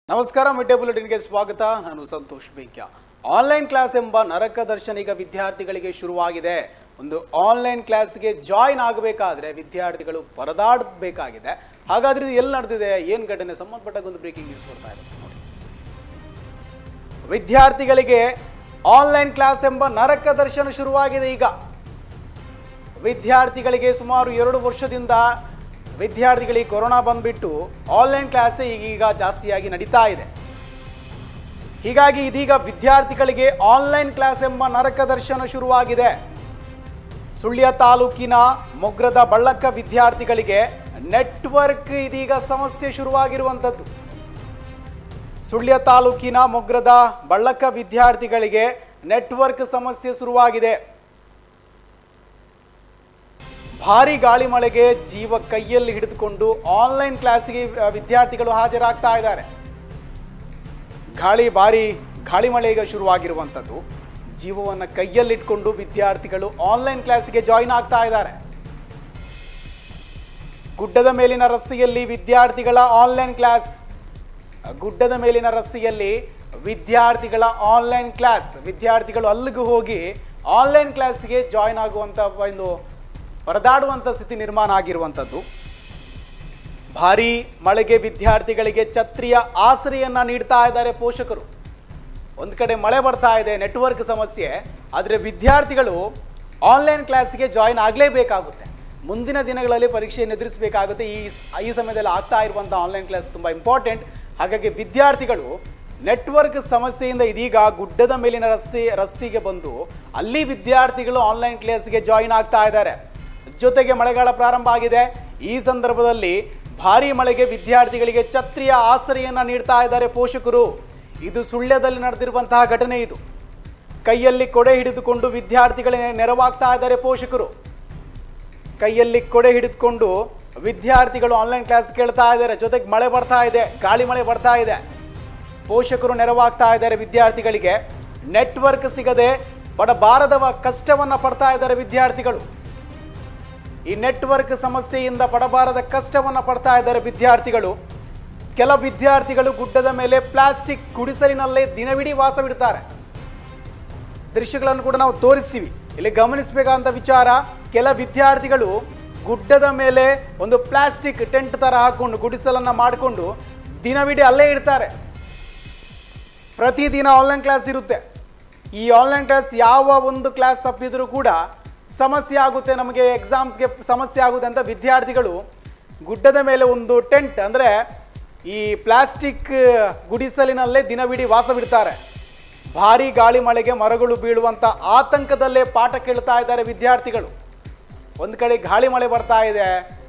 ನಮಸ್ಕಾರ mid day ಬುಲೆಟಿನ್ಗೆ ಸ್ವಾಗತ ನಾನು ಸಂತೋಷ್ ಬೆಂಕ್ಯ ಆನ್ಲೈನ್ ಕ್ಲಾಸ್ ಎಂಬ ನರಕ ದರ್ಶನ ಈಗ ವಿದ್ಯಾರ್ಥಿಗಳಿಗೆ ಶುರುವಾಗಿದೆ ಒಂದು ಆನ್ಲೈನ್ ಕ್ಲಾಸ್ಗೆ ಜಾಯಿನ್ ಆಗಬೇಕಾದ್ರೆ ವಿದ್ಯಾರ್ಥಿಗಳು ಪರದಾಡಬೇಕಾಗಿದೆ ಹಾಗಾದ್ರೆ ಇದು ಎಲ್ಲಿ ನಡೆದಿದೆ ಏನು ಘಟನೆ ಸಂಬಂಧಪಟ್ಟಾಗ ಒಂದು ಬ್ರೇಕಿಂಗ್ ನ್ಯೂಸ್ ಕೊಡ್ತಾ ಇದೆ ನೋಡಿ ವಿದ್ಯಾರ್ಥಿಗಳಿಗೆ ಆನ್ಲೈನ್ ಕ್ಲಾಸ್ ಎಂಬ ನರಕ ದರ್ಶನ ಶುರುವಾಗಿದೆ ಈಗ ವಿದ್ಯಾರ್ಥಿಗಳಿಗೆ ಸುಮಾರು ಎರಡು ವರ್ಷದಿಂದ ವಿದ್ಯಾರ್ಥಿಗಳಿಗೆ ಕೊರೋನಾ ಬಂದ್ಬಿಟ್ಟು ಆನ್ಲೈನ್ ಕ್ಲಾಸೇ ಈಗೀಗ ಜಾಸ್ತಿಯಾಗಿ ನಡೀತಾ ಇದೆ ಹೀಗಾಗಿ ಇದೀಗ ವಿದ್ಯಾರ್ಥಿಗಳಿಗೆ ಆನ್ಲೈನ್ ಕ್ಲಾಸ್ ಎಂಬ ನರಕ ದರ್ಶನ ಶುರುವಾಗಿದೆ ಸುಳ್ಯ ತಾಲೂಕಿನ ಮೊಗ್ರದ ಬಳ್ಳಕ್ಕ ವಿದ್ಯಾರ್ಥಿಗಳಿಗೆ ನೆಟ್ವರ್ಕ್ ಇದೀಗ ಸಮಸ್ಯೆ ಶುರುವಾಗಿರುವಂಥದ್ದು ಸುಳ್ಯ ತಾಲೂಕಿನ ಮೊಗ್ರದ ಬಳ್ಳಕ್ಕ ವಿದ್ಯಾರ್ಥಿಗಳಿಗೆ ನೆಟ್ವರ್ಕ್ ಸಮಸ್ಯೆ ಶುರುವಾಗಿದೆ ಭಾರಿ ಗಾಳಿ ಮಳೆಗೆ ಜೀವ ಕೈಯಲ್ಲಿ ಹಿಡಿದುಕೊಂಡು ಆನ್ಲೈನ್ ಕ್ಲಾಸಿಗೆ ಆ, ವಿದ್ಯಾರ್ಥಿಗಳು ಹಾಜರಾಗ್ತಾ ಇದ್ದಾರೆ ಗಾಳಿ ಭಾರಿ ಗಾಳಿ ಮಳೆ ಈಗ ಶುರುವಾಗಿರುವಂಥದ್ದು ಜೀವವನ್ನು ಕೈಯಲ್ಲಿಟ್ಕೊಂಡು ವಿದ್ಯಾರ್ಥಿಗಳು ಆನ್ಲೈನ್ ಕ್ಲಾಸಿಗೆ ಜಾಯಿನ್ ಆಗ್ತಾ ಇದ್ದಾರೆ ಗುಡ್ಡದ ಮೇಲಿನ ರಸ್ತೆಯಲ್ಲಿ ವಿದ್ಯಾರ್ಥಿಗಳ ಆನ್ಲೈನ್ ಕ್ಲಾಸ್ ಗುಡ್ಡದ ಮೇಲಿನ ರಸ್ತೆಯಲ್ಲಿ ವಿದ್ಯಾರ್ಥಿಗಳ ಆನ್ಲೈನ್ ಕ್ಲಾಸ್ ವಿದ್ಯಾರ್ಥಿಗಳು ಅಲ್ಲಿಗೂ ಹೋಗಿ ಆನ್ಲೈನ್ ಕ್ಲಾಸ್ಗೆ ಜಾಯಿನ್ ಆಗುವಂಥ ಒಂದು ಪರದಾಡುವಂಥ ಸ್ಥಿತಿ ನಿರ್ಮಾಣ ಆಗಿರುವಂಥದ್ದು ಭಾರೀ ಮಳೆಗೆ ವಿದ್ಯಾರ್ಥಿಗಳಿಗೆ ಛತ್ರಿಯ ಆಸರೆಯನ್ನ ನೀಡ್ತಾ ಇದ್ದಾರೆ ಪೋಷಕರು ಒಂದು ಕಡೆ ಮಳೆ ಬರ್ತಾ ಇದೆ ನೆಟ್ವರ್ಕ್ ಸಮಸ್ಯೆ ಆದರೆ ವಿದ್ಯಾರ್ಥಿಗಳು ಆನ್ಲೈನ್ ಕ್ಲಾಸ್ಗೆ ಜಾಯಿನ್ ಆಗಲೇಬೇಕಾಗುತ್ತೆ ಮುಂದಿನ ದಿನಗಳಲ್ಲಿ ಪರೀಕ್ಷೆಯನ್ನು ಎದುರಿಸಬೇಕಾಗುತ್ತೆ ಈ ಈ ಸಮಯದಲ್ಲಿ ಆಗ್ತಾ ಇರುವಂಥ ಆನ್ಲೈನ್ ಕ್ಲಾಸ್ ತುಂಬ ಇಂಪಾರ್ಟೆಂಟ್ ಹಾಗಾಗಿ ವಿದ್ಯಾರ್ಥಿಗಳು ನೆಟ್ವರ್ಕ್ ಸಮಸ್ಯೆಯಿಂದ ಇದೀಗ ಗುಡ್ಡದ ಮೇಲಿನ ರಸ್ತೆ ರಸ್ತೆಗೆ ಬಂದು ಅಲ್ಲಿ ವಿದ್ಯಾರ್ಥಿಗಳು ಆನ್ಲೈನ್ ಕ್ಲಾಸ್ಗೆ ಜಾಯಿನ್ ಆಗ್ತಾ ಇದ್ದಾರೆ ಜೊತೆಗೆ ಮಳೆಗಾಲ ಪ್ರಾರಂಭ ಆಗಿದೆ ಈ ಸಂದರ್ಭದಲ್ಲಿ ಭಾರೀ ಮಳೆಗೆ ವಿದ್ಯಾರ್ಥಿಗಳಿಗೆ ಛತ್ರಿಯ ಆಸರೆಯನ್ನ ನೀಡ್ತಾ ಇದ್ದಾರೆ ಪೋಷಕರು ಇದು ಸುಳ್ಯದಲ್ಲಿ ನಡೆದಿರುವಂತಹ ಘಟನೆ ಇದು ಕೈಯಲ್ಲಿ ಕೊಡೆ ಹಿಡಿದುಕೊಂಡು ವಿದ್ಯಾರ್ಥಿಗಳಿಗೆ ನೆರವಾಗ್ತಾ ಇದ್ದಾರೆ ಪೋಷಕರು ಕೈಯಲ್ಲಿ ಕೊಡೆ ಹಿಡಿದುಕೊಂಡು ವಿದ್ಯಾರ್ಥಿಗಳು ಆನ್ಲೈನ್ ಕ್ಲಾಸ್ ಕೇಳ್ತಾ ಇದ್ದಾರೆ ಜೊತೆಗೆ ಮಳೆ ಬರ್ತಾ ಇದೆ ಗಾಳಿ ಮಳೆ ಬರ್ತಾ ಇದೆ ಪೋಷಕರು ನೆರವಾಗ್ತಾ ಇದ್ದಾರೆ ವಿದ್ಯಾರ್ಥಿಗಳಿಗೆ ನೆಟ್ವರ್ಕ್ ಸಿಗದೆ ಬಡಬಾರದವ ಕಷ್ಟವನ್ನ ಪಡ್ತಾ ಇದ್ದಾರೆ ವಿದ್ಯಾರ್ಥಿಗಳು ಈ ನೆಟ್ವರ್ಕ್ ಸಮಸ್ಯೆಯಿಂದ ಪಡಬಾರದ ಕಷ್ಟವನ್ನ ಪಡ್ತಾ ಇದ್ದಾರೆ ವಿದ್ಯಾರ್ಥಿಗಳು ಕೆಲ ವಿದ್ಯಾರ್ಥಿಗಳು ಗುಡ್ಡದ ಮೇಲೆ ಪ್ಲಾಸ್ಟಿಕ್ ಗುಡಿಸಲಿನಲ್ಲೇ ದಿನವಿಡೀ ವಾಸವಿಡ್ತಾರೆ ದೃಶ್ಯಗಳನ್ನು ಕೂಡ ನಾವು ತೋರಿಸ್ತೀವಿ ಇಲ್ಲಿ ಗಮನಿಸಬೇಕಾದಂಥ ವಿಚಾರ ಕೆಲ ವಿದ್ಯಾರ್ಥಿಗಳು ಗುಡ್ಡದ ಮೇಲೆ ಒಂದು ಪ್ಲಾಸ್ಟಿಕ್ ಟೆಂಟ್ ಥರ ಹಾಕೊಂಡು ಗುಡಿಸಲನ್ನು ಮಾಡಿಕೊಂಡು ದಿನವಿಡೀ ಅಲ್ಲೇ ಇಡ್ತಾರೆ ಪ್ರತಿದಿನ ಆನ್ಲೈನ್ ಕ್ಲಾಸ್ ಇರುತ್ತೆ ಈ ಆನ್ಲೈನ್ ಕ್ಲಾಸ್ ಯಾವ ಒಂದು ಕ್ಲಾಸ್ ತಪ್ಪಿದರೂ ಕೂಡ ಸಮಸ್ಯೆ ಆಗುತ್ತೆ ನಮಗೆ ಎಕ್ಸಾಮ್ಸ್ಗೆ ಸಮಸ್ಯೆ ಆಗುತ್ತೆ ಅಂತ ವಿದ್ಯಾರ್ಥಿಗಳು ಗುಡ್ಡದ ಮೇಲೆ ಒಂದು ಟೆಂಟ್ ಅಂದರೆ ಈ ಪ್ಲಾಸ್ಟಿಕ್ ಗುಡಿಸಲಿನಲ್ಲೇ ದಿನವಿಡೀ ವಾಸವಿಡ್ತಾರೆ ಭಾರಿ ಗಾಳಿ ಮಳೆಗೆ ಮರಗಳು ಬೀಳುವಂಥ ಆತಂಕದಲ್ಲೇ ಪಾಠ ಕೇಳ್ತಾ ಇದ್ದಾರೆ ವಿದ್ಯಾರ್ಥಿಗಳು ಒಂದು ಕಡೆ ಗಾಳಿ ಮಳೆ ಬರ್ತಾ ಇದೆ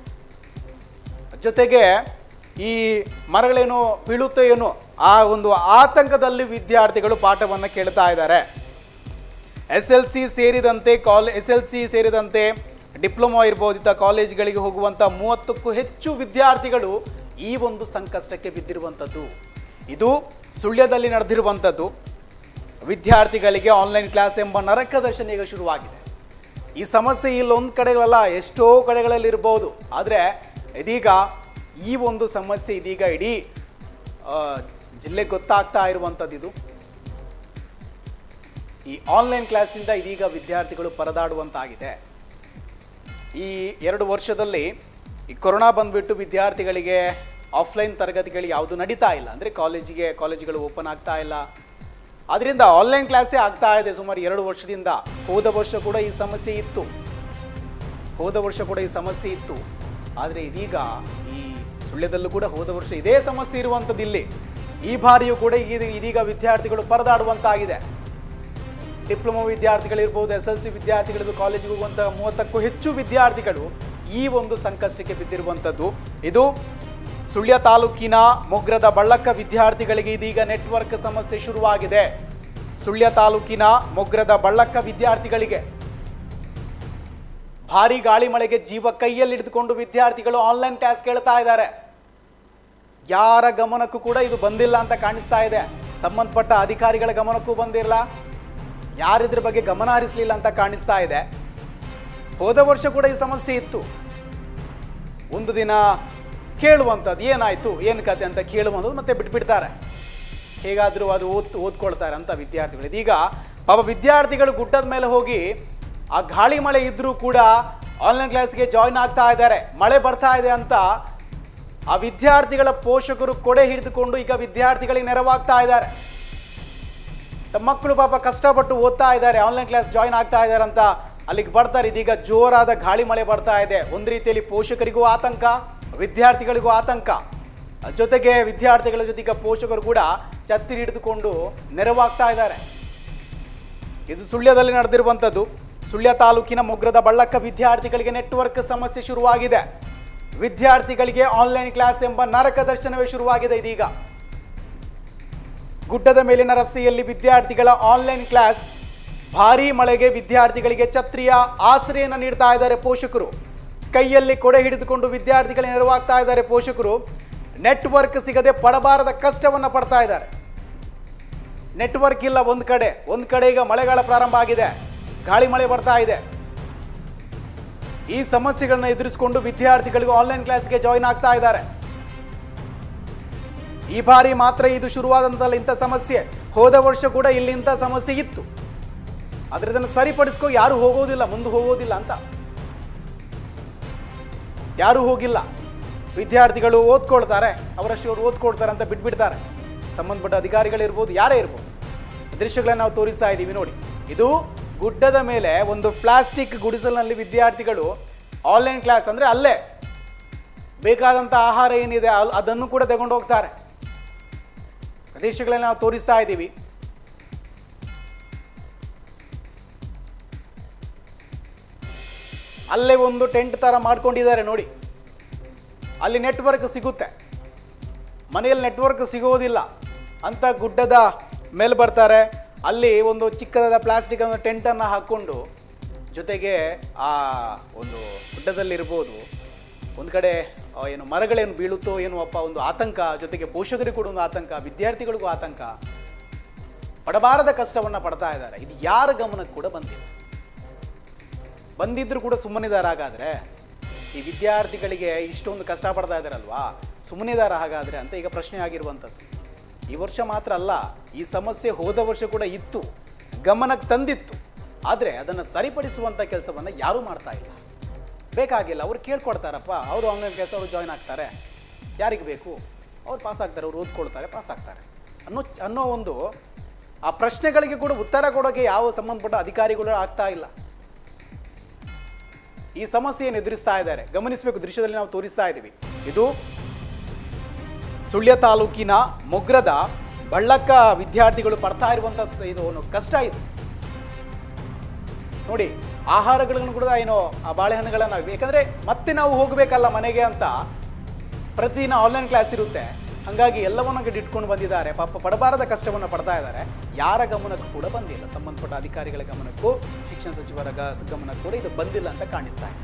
ಜೊತೆಗೆ ಈ ಮರಗಳೇನು ಬೀಳುತ್ತೋ ಏನೋ ಆ ಒಂದು ಆತಂಕದಲ್ಲಿ ವಿದ್ಯಾರ್ಥಿಗಳು ಪಾಠವನ್ನು ಕೇಳ್ತಾ ಇದ್ದಾರೆ ಎಸ್ ಎಲ್ ಸಿ ಸೇರಿದಂತೆ ಕಾಲೇ ಎಸ್ ಎಲ್ ಸಿ ಸೇರಿದಂತೆ ಡಿಪ್ಲೊಮಾ ಇರ್ಬೋದಿದ್ದ ಕಾಲೇಜ್ಗಳಿಗೆ ಹೋಗುವಂಥ ಮೂವತ್ತಕ್ಕೂ ಹೆಚ್ಚು ವಿದ್ಯಾರ್ಥಿಗಳು ಈ ಒಂದು ಸಂಕಷ್ಟಕ್ಕೆ ಬಿದ್ದಿರುವಂಥದ್ದು ಇದು ಸುಳ್ಯದಲ್ಲಿ ನಡೆದಿರುವಂಥದ್ದು ವಿದ್ಯಾರ್ಥಿಗಳಿಗೆ ಆನ್ಲೈನ್ ಕ್ಲಾಸ್ ಎಂಬ ನರಕ ದರ್ಶನ ಈಗ ಶುರುವಾಗಿದೆ ಈ ಸಮಸ್ಯೆ ಇಲ್ಲೊಂದು ಕಡೆಗಳಲ್ಲ ಎಷ್ಟೋ ಕಡೆಗಳಲ್ಲಿ ಇರ್ಬೋದು ಆದರೆ ಇದೀಗ ಈ ಒಂದು ಸಮಸ್ಯೆ ಇದೀಗ ಇಡೀ ಆ, ಜಿಲ್ಲೆಗೆ ಗೊತ್ತಾಗ್ತಾ ಇರುವಂಥದ್ದು ಇದು ಈ ಆನ್ಲೈನ್ ಕ್ಲಾಸಿಂದ ಇದೀಗ ವಿದ್ಯಾರ್ಥಿಗಳು ಪರದಾಡುವಂತಾಗಿದೆ ಈ ಎರಡು ವರ್ಷದಲ್ಲಿ ಈ ಕೊರೋನಾ ಬಂದ್ಬಿಟ್ಟು ವಿದ್ಯಾರ್ಥಿಗಳಿಗೆ ಆಫ್ಲೈನ್ ತರಗತಿಗಳು ಯಾವುದು ನಡೀತಾ ಇಲ್ಲ ಅಂದರೆ ಕಾಲೇಜಿಗೆ ಕಾಲೇಜುಗಳು ಓಪನ್ ಆಗ್ತಾ ಇಲ್ಲ ಅದರಿಂದ ಆನ್ಲೈನ್ ಕ್ಲಾಸೇ ಆಗ್ತಾ ಇದೆ ಸುಮಾರು ಎರಡು ವರ್ಷದಿಂದ ಹೋದ ವರ್ಷ ಕೂಡ ಈ ಸಮಸ್ಯೆ ಇತ್ತು ಹೋದ ವರ್ಷ ಕೂಡ ಈ ಸಮಸ್ಯೆ ಇತ್ತು ಆದರೆ ಇದೀಗ ಈ ಸುಳ್ಯದಲ್ಲೂ ಕೂಡ ಹೋದ ವರ್ಷ ಇದೇ ಸಮಸ್ಯೆ ಇರುವಂಥದ್ದು ಇಲ್ಲಿ ಈ ಬಾರಿಯೂ ಕೂಡ ಈಗ- ಇದೀಗ ವಿದ್ಯಾರ್ಥಿಗಳು ಪರದಾಡುವಂತಾಗಿದೆ ಡಿಪ್ಲೊಮಾ ವಿದ್ಯಾರ್ಥಿಗಳಿರ್ಬೋದು ಎಸ್ ಎಲ್ ಸಿ ವಿದ್ಯಾರ್ಥಿಗಳಿರ್ಬೋದು ಕಾಲೇಜಿಗೆ ಹೋಗುವಂಥ ಮೂವತ್ತಕ್ಕೂ ಹೆಚ್ಚು ವಿದ್ಯಾರ್ಥಿಗಳು ಈ ಒಂದು ಸಂಕಷ್ಟಕ್ಕೆ ಬಿದ್ದಿರುವಂಥದ್ದು ಇದು ಸುಳ್ಯ ತಾಲೂಕಿನ ಮೊಗ್ರದ ಬಳ್ಳಕ್ಕ ವಿದ್ಯಾರ್ಥಿಗಳಿಗೆ ಇದೀಗ ನೆಟ್ವರ್ಕ್ ಸಮಸ್ಯೆ ಶುರುವಾಗಿದೆ ಸುಳ್ಯ ತಾಲೂಕಿನ ಮೊಗ್ರದ ಬಳ್ಳಕ್ಕ ವಿದ್ಯಾರ್ಥಿಗಳಿಗೆ ಭಾರಿ ಗಾಳಿ ಮಳೆಗೆ ಜೀವ ಕೈಯಲ್ಲಿ ಹಿಡಿದುಕೊಂಡು ವಿದ್ಯಾರ್ಥಿಗಳು ಆನ್ಲೈನ್ ಕ್ಲಾಸ್ ಕೇಳ್ತಾ ಇದ್ದಾರೆ ಯಾರ ಗಮನಕ್ಕೂ ಕೂಡ ಇದು ಬಂದಿಲ್ಲ ಅಂತ ಕಾಣಿಸ್ತಾ ಇದೆ ಸಂಬಂಧಪಟ್ಟ ಅಧಿಕಾರಿಗಳ ಗಮನಕ್ಕೂ ಬಂದಿಲ್ಲ ಯಾರಿದ್ರ ಬಗ್ಗೆ ಗಮನ ಹರಿಸಲಿಲ್ಲ ಅಂತ ಕಾಣಿಸ್ತಾ ಇದೆ ಹೋದ ವರ್ಷ ಕೂಡ ಈ ಸಮಸ್ಯೆ ಇತ್ತು ಒಂದು ದಿನ ಕೇಳುವಂಥದ್ದು ಏನಾಯ್ತು ಏನು ಕತೆ ಅಂತ ಕೇಳುವಂಥದ್ದು ಮತ್ತೆ ಬಿಟ್ಬಿಡ್ತಾರೆ ಹೇಗಾದರೂ ಅದು ಓದ್ ಓದ್ಕೊಳ್ತಾರೆ ಅಂತ ವಿದ್ಯಾರ್ಥಿಗಳು ಇದೀಗ ಪಾಪ ವಿದ್ಯಾರ್ಥಿಗಳು ಗುಡ್ಡದ ಮೇಲೆ ಹೋಗಿ ಆ ಗಾಳಿ ಮಳೆ ಇದ್ರೂ ಕೂಡ ಆನ್ಲೈನ್ ಕ್ಲಾಸ್ಗೆ ಜಾಯಿನ್ ಆಗ್ತಾ ಇದ್ದಾರೆ ಮಳೆ ಬರ್ತಾ ಇದೆ ಅಂತ ಆ ವಿದ್ಯಾರ್ಥಿಗಳ ಪೋಷಕರು ಕೊಡೆ ಹಿಡಿದುಕೊಂಡು ಈಗ ವಿದ್ಯಾರ್ಥಿಗಳಿಗೆ ನೆರವಾಗ್ತಾ ಇದ್ದಾರೆ ತಮ್ಮ ಮಕ್ಕಳು ಪಾಪ ಕಷ್ಟಪಟ್ಟು ಓದ್ತಾ ಇದ್ದಾರೆ ಆನ್ಲೈನ್ ಕ್ಲಾಸ್ ಜಾಯಿನ್ ಆಗ್ತಾ ಇದ್ದಾರೆ ಅಂತ ಅಲ್ಲಿಗೆ ಬರ್ತಾರೆ ಇದೀಗ ಜೋರಾದ ಗಾಳಿ ಮಳೆ ಬರ್ತಾ ಇದೆ ಒಂದು ರೀತಿಯಲ್ಲಿ ಪೋಷಕರಿಗೂ ಆತಂಕ ವಿದ್ಯಾರ್ಥಿಗಳಿಗೂ ಆತಂಕ ಜೊತೆಗೆ ವಿದ್ಯಾರ್ಥಿಗಳ ಜೊತೆಗೆ ಪೋಷಕರು ಕೂಡ ಛತ್ರಿ ಹಿಡಿದುಕೊಂಡು ನೆರವಾಗ್ತಾ ಇದ್ದಾರೆ ಇದು ಸುಳ್ಯದಲ್ಲಿ ನಡೆದಿರುವಂಥದ್ದು ಸುಳ್ಯ ತಾಲೂಕಿನ ಮೊಗ್ರದ ಬಳ್ಳಕ್ಕ ವಿದ್ಯಾರ್ಥಿಗಳಿಗೆ ನೆಟ್ವರ್ಕ್ ಸಮಸ್ಯೆ ಶುರುವಾಗಿದೆ ವಿದ್ಯಾರ್ಥಿಗಳಿಗೆ ಆನ್ಲೈನ್ ಕ್ಲಾಸ್ ಎಂಬ ನರಕ ದರ್ಶನವೇ ಶುರುವಾಗಿದೆ ಇದೀಗ ಗುಡ್ಡದ ಮೇಲಿನ ರಸ್ತೆಯಲ್ಲಿ ವಿದ್ಯಾರ್ಥಿಗಳ ಆನ್ಲೈನ್ ಕ್ಲಾಸ್ ಭಾರೀ ಮಳೆಗೆ ವಿದ್ಯಾರ್ಥಿಗಳಿಗೆ ಛತ್ರಿಯ ಆಸರೆಯನ್ನು ನೀಡ್ತಾ ಇದ್ದಾರೆ ಪೋಷಕರು ಕೈಯಲ್ಲಿ ಕೊಡೆ ಹಿಡಿದುಕೊಂಡು ವಿದ್ಯಾರ್ಥಿಗಳಿಗೆ ನೆರವಾಗ್ತಾ ಇದ್ದಾರೆ ಪೋಷಕರು ನೆಟ್ವರ್ಕ್ ಸಿಗದೆ ಪಡಬಾರದ ಕಷ್ಟವನ್ನು ಪಡ್ತಾ ಇದ್ದಾರೆ ನೆಟ್ವರ್ಕ್ ಇಲ್ಲ ಒಂದು ಕಡೆ ಒಂದು ಕಡೆ ಈಗ ಮಳೆಗಾಲ ಪ್ರಾರಂಭ ಆಗಿದೆ ಗಾಳಿ ಮಳೆ ಬರ್ತಾ ಇದೆ ಈ ಸಮಸ್ಯೆಗಳನ್ನ ಎದುರಿಸಿಕೊಂಡು ವಿದ್ಯಾರ್ಥಿಗಳಿಗೂ ಆನ್ಲೈನ್ ಕ್ಲಾಸ್ಗೆ ಜಾಯಿನ್ ಆಗ್ತಾ ಇದ್ದಾರೆ ಈ ಬಾರಿ ಮಾತ್ರ ಇದು ಶುರುವಾದಂತಲ್ಲ ಇಂಥ ಸಮಸ್ಯೆ ಹೋದ ವರ್ಷ ಕೂಡ ಇಲ್ಲಿ ಇಂಥ ಸಮಸ್ಯೆ ಇತ್ತು ಆದ್ರೆ ಇದನ್ನು ಸರಿಪಡಿಸ್ಕೋ ಯಾರು ಹೋಗೋದಿಲ್ಲ ಮುಂದೆ ಹೋಗೋದಿಲ್ಲ ಅಂತ ಯಾರು ಹೋಗಿಲ್ಲ ವಿದ್ಯಾರ್ಥಿಗಳು ಓದ್ಕೊಳ್ತಾರೆ ಅವರಷ್ಟು ಅವ್ರು ಓದ್ಕೊಳ್ತಾರೆ ಅಂತ ಬಿಟ್ಬಿಡ್ತಾರೆ ಸಂಬಂಧಪಟ್ಟ ಅಧಿಕಾರಿಗಳಿರ್ಬೋದು ಯಾರೇ ಇರ್ಬೋದು ದೃಶ್ಯಗಳನ್ನ ನಾವು ತೋರಿಸ್ತಾ ಇದ್ದೀವಿ ನೋಡಿ ಇದು ಗುಡ್ಡದ ಮೇಲೆ ಒಂದು ಪ್ಲಾಸ್ಟಿಕ್ ಗುಡಿಸಲಿನಲ್ಲಿ ವಿದ್ಯಾರ್ಥಿಗಳು ಆನ್ಲೈನ್ ಕ್ಲಾಸ್ ಅಂದರೆ ಅಲ್ಲೇ ಬೇಕಾದಂಥ ಆಹಾರ ಏನಿದೆ ಅಲ್- ಅದನ್ನು ಕೂಡ ತಗೊಂಡು ಹೋಗ್ತಾರೆ ದೃಶ್ಯಗಳನ್ನ ನಾವು ತೋರಿಸ್ತಾ ಇದ್ದೀವಿ ಅಲ್ಲೇ ಒಂದು ಟೆಂಟ್ ಥರ ಮಾಡ್ಕೊಂಡಿದ್ದಾರೆ ನೋಡಿ ಅಲ್ಲಿ ನೆಟ್ವರ್ಕ್ ಸಿಗುತ್ತೆ ಮನೆಯಲ್ಲಿ ನೆಟ್ವರ್ಕ್ ಸಿಗೋದಿಲ್ಲ ಅಂತ ಗುಡ್ಡದ ಮೇಲೆ ಬರ್ತಾರೆ ಅಲ್ಲಿ ಒಂದು ಚಿಕ್ಕದಾದ ಪ್ಲಾಸ್ಟಿಕ್ ಒಂದು ಟೆಂಟನ್ನು ಹಾಕ್ಕೊಂಡು ಜೊತೆಗೆ ಆ ಒಂದು ಗುಡ್ಡದಲ್ಲಿರ್ಬೋದು ಒಂದು ಕಡೆ ಆ, ಏನು ಮರಗಳೇನು ಬೀಳುತ್ತೋ ಏನೋ ಅಪ್ಪ ಒಂದು ಆತಂಕ ಜೊತೆಗೆ ಪೋಷಕರಿಗೂ ಕೂಡ ಒಂದು ಆತಂಕ ವಿದ್ಯಾರ್ಥಿಗಳಿಗೂ ಆತಂಕ ಪಡಬಾರದ ಕಷ್ಟವನ್ನು ಪಡ್ತಾ ಇದ್ದಾರೆ ಇದು ಯಾರ ಗಮನಕ್ಕೆ ಕೂಡ ಬಂದಿಲ್ಲ ಬಂದಿದ್ರು ಕೂಡ ಸುಮ್ಮನಿದಾರ ಹಾಗಾದ್ರೆ ಈ ವಿದ್ಯಾರ್ಥಿಗಳಿಗೆ ಇಷ್ಟೊಂದು ಕಷ್ಟ ಪಡ್ತಾ ಇದ್ದಾರಲ್ವಾ ಸುಮ್ಮನಿದಾರ ಹಾಗಾದ್ರೆ ಅಂತ ಈಗ ಪ್ರಶ್ನೆ ಆಗಿರುವಂಥದ್ದು ಈ ವರ್ಷ ಮಾತ್ರ ಅಲ್ಲ ಈ ಸಮಸ್ಯೆ ಹೋದ ವರ್ಷ ಕೂಡ ಇತ್ತು ಗಮನಕ್ಕೆ ತಂದಿತ್ತು ಆದರೆ ಅದನ್ನು ಸರಿಪಡಿಸುವಂಥ ಕೆಲಸವನ್ನು ಯಾರೂ ಮಾಡ್ತಾ ಇಲ್ಲ ಬೇಕಾಗಿಲ್ಲ ಅವ್ರು ಕೇಳ್ಕೊಡ್ತಾರಪ್ಪ ಅವರು ಆನ್ಲೈನ್ ಕೆಲಸ ಅವರು ಜಾಯ್ನ್ ಆಗ್ತಾರೆ ಯಾರಿಗೆ ಬೇಕು ಅವ್ರು ಪಾಸ್ ಆಗ್ತಾರೆ ಅವ್ರು ಓದ್ಕೊಳ್ತಾರೆ ಪಾಸ್ ಆಗ್ತಾರೆ ಅನ್ನೋ ಅನ್ನೋ ಒಂದು ಆ ಪ್ರಶ್ನೆಗಳಿಗೆ ಕೂಡ ಉತ್ತರ ಕೊಡೋಕ್ಕೆ ಯಾವ ಸಂಬಂಧಪಟ್ಟ ಅಧಿಕಾರಿಗಳು ಆಗ್ತಾ ಇಲ್ಲ ಈ ಸಮಸ್ಯೆಯನ್ನು ಎದುರಿಸ್ತಾ ಇದ್ದಾರೆ ಗಮನಿಸಬೇಕು ದೃಶ್ಯದಲ್ಲಿ ನಾವು ತೋರಿಸ್ತಾ ಇದ್ದೀವಿ ಇದು ಸುಳ್ಯ ತಾಲೂಕಿನ ಮೊಗ್ರದ ಬಳ್ಳಕ್ಕ ವಿದ್ಯಾರ್ಥಿಗಳು ಪಡ್ತಾ ಇರುವಂಥ ಸ- ಇದು ಒಂದು ಕಷ್ಟ ಇದು ನೋಡಿ ಆಹಾರಗಳನ್ನು ಕೂಡ ಏನು ಆ ಬಾಳೆಹಣ್ಣುಗಳನ್ನು ಯಾಕಂದ್ರೆ ಮತ್ತೆ ನಾವು ಹೋಗಬೇಕಲ್ಲ ಮನೆಗೆ ಅಂತ ಪ್ರತಿದಿನ ಆನ್ಲೈನ್ ಕ್ಲಾಸ್ ಇರುತ್ತೆ ಹಾಗಾಗಿ ಎಲ್ಲವನ್ನ ಇಟ್ಕೊಂಡು ಬಂದಿದ್ದಾರೆ ಪಾಪ ಪಡಬಾರದ ಕಷ್ಟವನ್ನು ಪಡ್ತಾ ಇದ್ದಾರೆ ಯಾರ ಗಮನಕ್ಕೂ ಕೂಡ ಬಂದಿಲ್ಲ ಸಂಬಂಧಪಟ್ಟ ಅಧಿಕಾರಿಗಳ ಗಮನಕ್ಕೂ ಶಿಕ್ಷಣ ಸಚಿವರ ಗ- ಗಮನಕ್ಕೂ ಕೂಡ ಇದು ಬಂದಿಲ್ಲ ಅಂತ ಕಾಣಿಸ್ತಾ ಇದೆ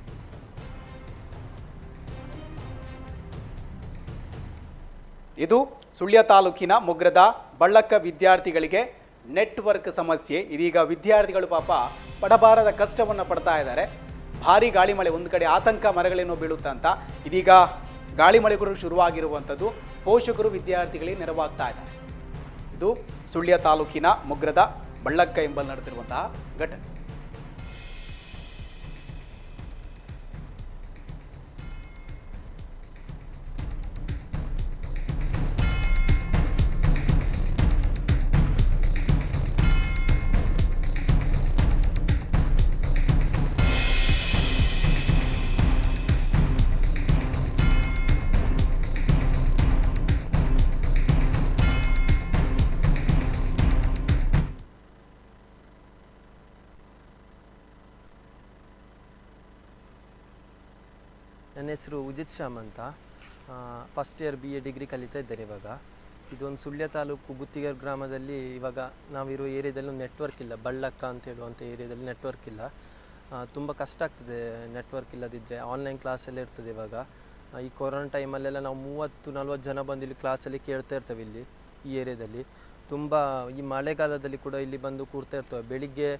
ಇದು ಸುಳ್ಯ ತಾಲೂಕಿನ ಮೊಗ್ರದ ಬಳ್ಳಕ್ಕ ವಿದ್ಯಾರ್ಥಿಗಳಿಗೆ ನೆಟ್ವರ್ಕ್ ಸಮಸ್ಯೆ ಇದೀಗ ವಿದ್ಯಾರ್ಥಿಗಳು ಪಾಪ ಪಡಬಾರದ ಕಷ್ಟವನ್ನು ಪಡ್ತಾ ಇದ್ದಾರೆ ಭಾರಿ ಗಾಳಿ ಮಳೆ ಒಂದು ಕಡೆ ಆತಂಕ ಮರಗಳೇನೋ ಬೀಳುತ್ತಾ ಅಂತ ಇದೀಗ ಗಾಳಿ ಮಳೆ ಕೂಡ ಶುರುವಾಗಿರುವಂಥದ್ದು ಪೋಷಕರು ವಿದ್ಯಾರ್ಥಿಗಳಿಗೆ ನೆರವಾಗ್ತಾ ಇದ್ದಾರೆ ಇದು ಸುಳ್ಯ ತಾಲೂಕಿನ ಮೊಗ್ರದ ಬಳ್ಳಕ್ಕ ಎಂಬಲ್ಲಿ ನಡೆದಿರುವಂತಹ ಘಟನೆ ನನ್ನ ಹೆಸರು ಉಜಿತ್ ಶ್ಯಾಮ್ ಅಂತ first year B A degree ಕಲಿತಾ ಇದ್ದೇನೆ ಇವಾಗ ಇದೊಂದು ಸುಳ್ಯ ತಾಲೂಕು ಗುತ್ತಿಗೆರ್ ಗ್ರಾಮದಲ್ಲಿ ಇವಾಗ ನಾವಿರೋ ಏರಿಯಾದಲ್ಲಿ ನೆಟ್ವರ್ಕ್ ಇಲ್ಲ ಬಳ್ಳಕ್ಕ ಅಂತ ಹೇಳುವಂಥ ಏರಿಯಾದಲ್ಲಿ ನೆಟ್ವರ್ಕ್ ಇಲ್ಲ ತುಂಬ ಕಷ್ಟ ಆಗ್ತದೆ ನೆಟ್ವರ್ಕ್ ಇಲ್ಲದಿದ್ದರೆ ಆನ್ಲೈನ್ ಕ್ಲಾಸೆಲ್ಲ ಇರ್ತದೆ ಇವಾಗ ಆ, ಈ ಕೊರೋನಾ ಟೈಮಲ್ಲೆಲ್ಲ ನಾವು ಮೂವತ್ತು ನಲ್ವತ್ತು ಜನ ಬಂದು ಇಲ್ಲಿ ಕ್ಲಾಸಲ್ಲಿ ಕೇಳ್ತಾ ಇರ್ತೇವೆ ಇಲ್ಲಿ ಈ ಏರಿಯಾದಲ್ಲಿ ತುಂಬ ಈ ಮಳೆಗಾಲದಲ್ಲಿ ಕೂಡ ಇಲ್ಲಿ ಬಂದು ಕೂರ್ತಾ ಇರ್ತೇವೆ ಬೆಳಿಗ್ಗೆ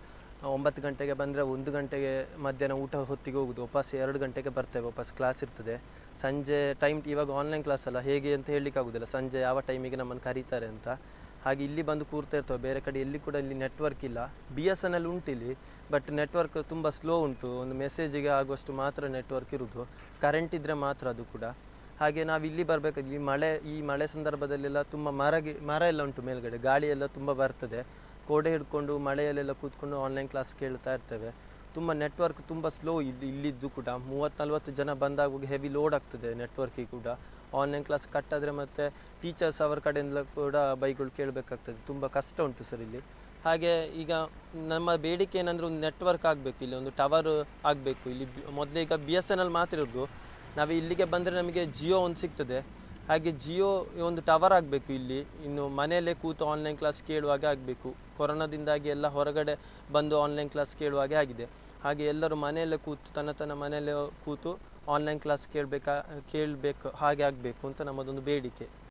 ಒಂಬತ್ತು ಗಂಟೆಗೆ ಬಂದರೆ ಒಂದು ಗಂಟೆಗೆ ಮಧ್ಯಾಹ್ನ ಊಟ ಹೊತ್ತಿಗೆ ಹೋಗೋದು ವಾಪಸ್ ಎರಡು ಗಂಟೆಗೆ ಬರ್ತೇವೆ ವಾಪಸ್ ಕ್ಲಾಸ್ ಇರ್ತದೆ ಸಂಜೆ ಟೈಮ್ ಇವಾಗ ಆನ್ಲೈನ್ ಕ್ಲಾಸ್ ಅಲ್ಲ ಹೇಗೆ ಅಂತ ಹೇಳಲಿಕ್ಕೆ ಆಗೋದಿಲ್ಲ ಸಂಜೆ ಯಾವ ಟೈಮಿಗೆ ನಮ್ಮನ್ನು ಕರೀತಾರೆ ಅಂತ ಹಾಗೆ ಇಲ್ಲಿ ಬಂದು ಕೂರ್ತಾ ಇರ್ತವೆ ಬೇರೆ ಕಡೆ ಎಲ್ಲಿ ಕೂಡ ಇಲ್ಲಿ ನೆಟ್ವರ್ಕ್ ಇಲ್ಲ ಬಿ ಎಸ್ ಎನ್ ಎಲ್ ಉಂಟು ಇಲ್ಲಿ ಬಟ್ ನೆಟ್ವರ್ಕ್ ತುಂಬ ಸ್ಲೋ ಉಂಟು ಒಂದು ಮೆಸೇಜಿಗೆ ಆಗುವಷ್ಟು ಮಾತ್ರ ನೆಟ್ವರ್ಕ್ ಇರೋದು ಕರೆಂಟ್ ಇದ್ದರೆ ಮಾತ್ರ ಅದು ಕೂಡ ಹಾಗೆ ನಾವು ಇಲ್ಲಿ ಬರಬೇಕು ಇಲ್ಲಿ ಮಳೆ ಈ ಮಳೆ ಸಂದರ್ಭದಲ್ಲೆಲ್ಲ ತುಂಬ ಮರ ಗಿ ಮರ ಎಲ್ಲ ಉಂಟು ಮೇಲ್ಗಡೆ ಗಾಳಿ ಎಲ್ಲ ತುಂಬ ಬರ್ತದೆ ಕೋಡೆ ಹಿಡ್ಕೊಂಡು ಮಳೆಯಲ್ಲೆಲ್ಲ ಕೂತ್ಕೊಂಡು ಆನ್ಲೈನ್ ಕ್ಲಾಸ್ ಕೇಳ್ತಾ ಇರ್ತೇವೆ ತುಂಬ ನೆಟ್ವರ್ಕ್ ತುಂಬ ಸ್ಲೋ ಇಲ್ಲಿ ಇಲ್ಲಿದ್ದು ಕೂಡ ಮೂವತ್ತು ನಲ್ವತ್ತು ಜನ ಬಂದಾಗ ಹೆವಿ ಲೋಡ್ ಆಗ್ತದೆ ನೆಟ್ವರ್ಕಿಗೆ ಕೂಡ ಆನ್ಲೈನ್ ಕ್ಲಾಸ್ ಕಟ್ಟಾದರೆ ಮತ್ತು ಟೀಚರ್ಸ್ ಅವರ ಕಡೆಯಿಂದ ಕೂಡ ಬೈಗಳು ಕೇಳಬೇಕಾಗ್ತದೆ ತುಂಬ ಕಷ್ಟ ಉಂಟು ಸರ್ ಇಲ್ಲಿ ಹಾಗೆ ಈಗ ನಮ್ಮ ಬೇಡಿಕೆ ಏನಂದ್ರೆ ಒಂದು ನೆಟ್ವರ್ಕ್ ಆಗಬೇಕು ಇಲ್ಲಿ ಒಂದು ಟವರ್ ಆಗಬೇಕು ಇಲ್ಲಿ ಮೊದಲೇ ಈಗ ಬಿ ಎಸ್ ಎನ್ ಎಲ್ ಮಾತ್ರ ಇರೋದು ನಾವು ಇಲ್ಲಿಗೆ ಬಂದರೆ ನಮಗೆ ಜಿಯೋ ಒಂದು ಸಿಗ್ತದೆ ಹಾಗೆ ಜಿಯೋ ಒಂದು ಟವರ್ ಆಗಬೇಕು ಇಲ್ಲಿ ಇನ್ನು ಮನೆಯಲ್ಲೇ ಕೂತು ಆನ್ಲೈನ್ ಕ್ಲಾಸ್ ಕೇಳುವಾಗ ಆಗಬೇಕು ಕೊರೋನಾದಿಂದಾಗಿ ಎಲ್ಲ ಹೊರಗಡೆ ಬಂದು ಆನ್ಲೈನ್ ಕ್ಲಾಸ್ ಕೇಳುವಾಗೆ ಆಗಿದೆ ಹಾಗೆ ಎಲ್ಲರೂ ಮನೆಯಲ್ಲೇ ಕೂತು ತನ್ನ ತನ್ನ ಮನೆಯಲ್ಲೇ ಕೂತು ಆನ್ಲೈನ್ ಕ್ಲಾಸ್ ಕೇಳಬೇಕಾ ಕೇಳಬೇಕು ಹಾಗೆ ಆಗಬೇಕು ಅಂತ ನಮ್ಮದೊಂದು ಬೇಡಿಕೆ